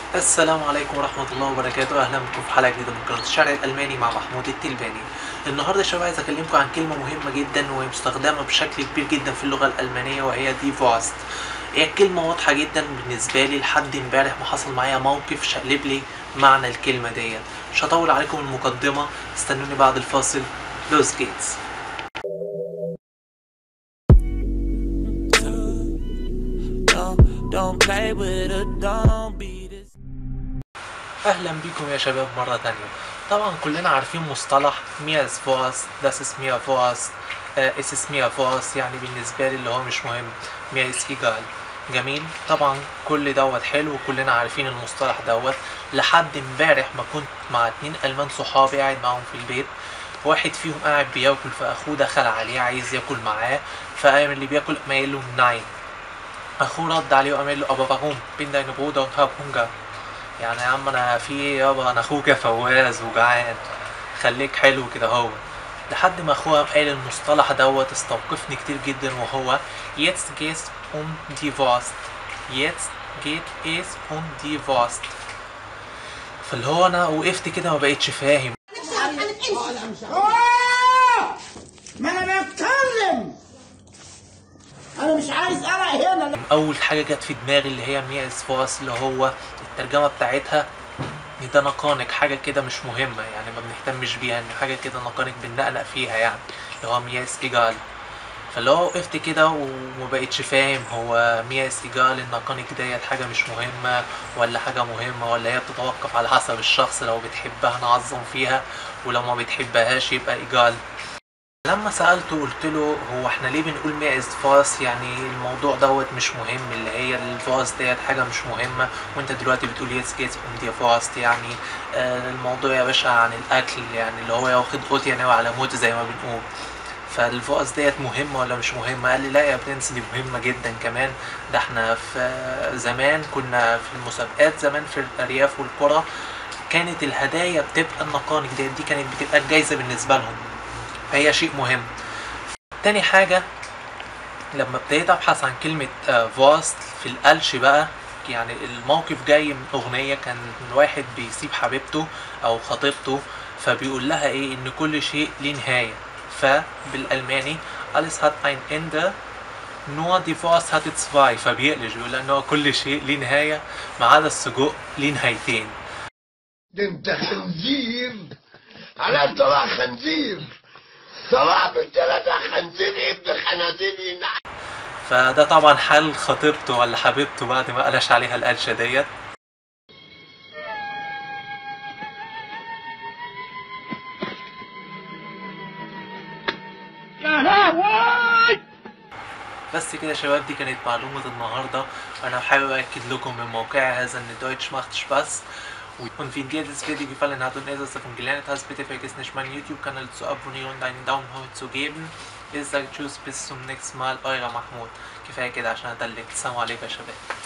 السلام عليكم ورحمة الله وبركاته أهلا بكم في حلقة جديدة من قناة الشرع الألماني مع محمود التلباني النهاردة يا شباب عايز أكلمكم عن كلمة مهمة جدا وهي مستخدمة بشكل كبير جدا في اللغة الألمانية وهي دي فاست هي كلمة واضحة جدا بالنسبة لي لحد امبارح ما حصل معايا موقف شقلب لي معنى الكلمة ديت مش هطول عليكم المقدمة استنوني بعد الفاصل لوز جيتس Don't, don't play with her, don't be this. اهلا بيكم يا شباب مرة تانية طبعا كلنا عارفين مصطلح مياز فاس داس اس ميا فاس اس اس ميا فاس يعني بالنسبة لي اللي هو مش مهم ميا اس ايجال جميل طبعا كل دوت حلو وكلنا عارفين المصطلح دوت لحد امبارح ما كنت مع اتنين المان صحابي قاعد معاهم في البيت واحد فيهم قاعد بياكل فاخوه دخل عليه عايز ياكل معاه فقام اللي بياكل قام قايل له ناين اخوه رد عليه وقام قايل له ابا warum bin deine Bruder und hab Hunger يعني يا عم انا في ايه يابا انا اخوك يا فواز وجعان خليك حلو كده هو لحد ما اخوها قال المصطلح دوت استوقفني كتير جدا وهو jetzt geht's um die Wurst jetzt geht es um die Wurst فاللي هو انا وقفت كده ما بقتش فاهم آه! ما انا بتكلم انا مش عايز ارق هنا اول حاجه جت في دماغي اللي هي ميا اسفاس اللي هو الترجمه بتاعتها إن ده نقانق حاجه كده مش مهمه يعني ما بنهتمش بيها ان حاجه كده نقانق بننقنق فيها يعني اللي هو ميا ايجال فاللي هو وقفت كده وما بقتش فاهم هو ميا ايجال النقانق ديت حاجه مش مهمه ولا حاجه مهمه ولا هي بتتوقف على حسب الشخص لو بتحبها نعظم فيها ولو ما بتحبهاش يبقى ايجال لما سألته قلت له هو احنا ليه بنقول مية فاس يعني الموضوع دوت مش مهم اللي هي الفاس ديت حاجة مش مهمة وانت دلوقتي بتقول يس جيت ام دي فاست يعني آه الموضوع يا باشا عن الأكل يعني اللي هو واخد قوت يعني على موت زي ما بنقول فالفاس ديت مهمة ولا مش مهمة؟ قال لي لا يا برنس دي مهمة جدا كمان ده احنا في زمان كنا في المسابقات زمان في الأرياف والقرى كانت الهدايا بتبقى النقانق ديت دي كانت بتبقى الجايزة بالنسبة لهم فهي شيء مهم تاني حاجة لما ابتديت ابحث عن كلمة فاست في القلش بقى يعني الموقف جاي من اغنية كان واحد بيسيب حبيبته او خطيبته فبيقول لها ايه ان كل شيء ليه نهاية فبالالماني alles hat ein Ende nur die Wurst hatte zwei فبيقلش بيقول لها ان هو كل شيء ليه نهاية ما عدا السجق ليه نهايتين ده انت خنزير على طلع خنزير طلع بالتلاتة خنزير ابن خنازير فده طبعا حال خطيبته ولا حبيبته بعد ما قلش عليها القلشة ديت يا لهوي بس كده يا شباب دي كانت معلومة النهاردة أنا حابب أكد لكم من موقعي هذا إن Deutsch macht Spaß und wenn dir das Video gefallen hat und etwas davon gelernt hast, bitte vergiss nicht meinen YouTube-Kanal zu abonnieren und einen Daumen hoch zu geben. Ich sage Tschüss, bis zum nächsten Mal, euer Mahmoud. كفاية كده عشان أدلك السلام عليكم يا شباب